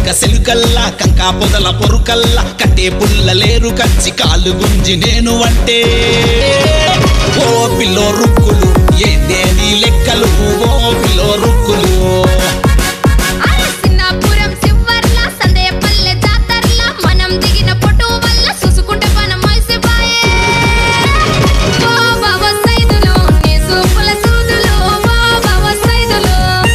సెలుకల్లా కంకా పొదల పొరుకల్లా కట్టే పుల్ల లేరు కంచి కాలు గుంజి నేను అంటే ఓ పిల్లో రుక్కులు ఏందే నీ లెక్కలు ఓ పిల్లో రుక్కులు సిన్నాపురం శివర్ల సందేపల్లె జాతరల మనం దిగిన ఫోటో వల్ల చూసుకుంటే పనం మోసిపాయే ఓ బావ సైదులు నీ సూపుల సూదులు ఓ బావ సైదులు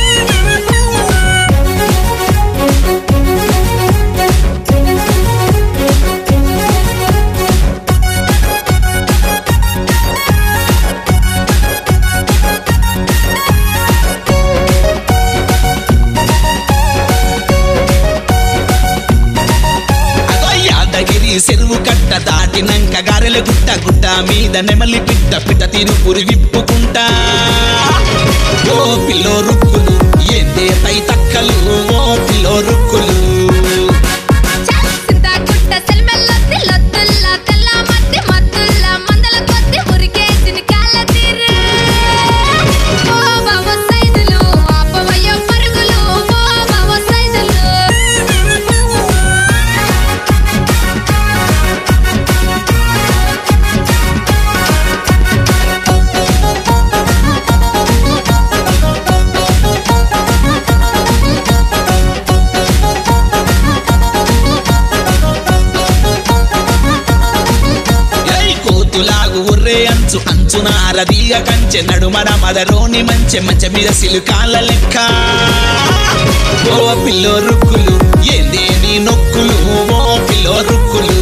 అగో యాదగిరి చెరువు కట్ట దాటినంక గారెల గుట్ట గుట్ట మీద నెమలి పిట్ట పిట్ట తిరుపురి విప్పుకుంటా ఓ పిల్లో రుక్కులు ఏందే తై తక్కలు ఓ పిల్లో రుక్కులు చింతాగుట్ట సెల్మెల్లొత్తి లొత్తుల్ల తెల్ల మత్తి మత్తుల్ల మందల కొద్ది ఉరికేసిన కాళ్ళ తీరు ఓ బావ సైదులు ఆపవయ్య పరుగులు ఓ బావ సైదులు ఏయ్ కోతులాగు ఉర్రే అంచు అంచున అరదీగ కంచె నడుమన మదరోని మంచె మంచె మీద సిలుకాల లెక్క ఓ పిల్లో రుక్కులు ఏందే నీ నొక్కులు ఓ పిల్లో రుక్కులు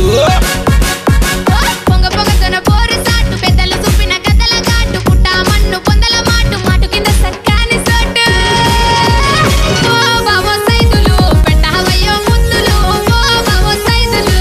పొంగ పొగతోన బోరు సాటు పెద్దలు చూపిన కథల ఘాటు పుట్ట మన్ను పొందల మాటు మాటు కింద సక్కాని సోటు ఓ బావ సైదులు పెట్టవయ్యో ముద్దులు ఓ బావ సైదులు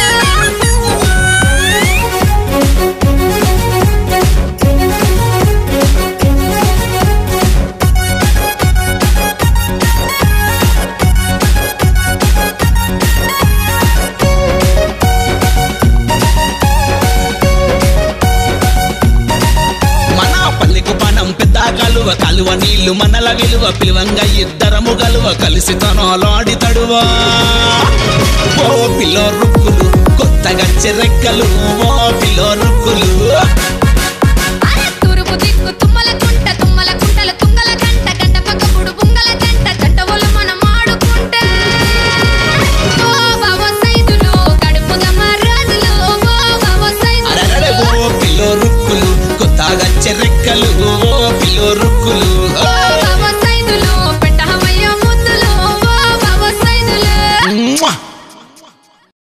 మన పల్లెకు పనం పెద్ద కలువ కలువ నీళ్లు మనల విలువ పిలువంగా ఇద్దరము గలువ కలిసి తనలాడి తడువా ఓ పిల్లో రుక్కులు కొత్తగా చెరెక్కలు ఓ పిల్లో రుక్కులు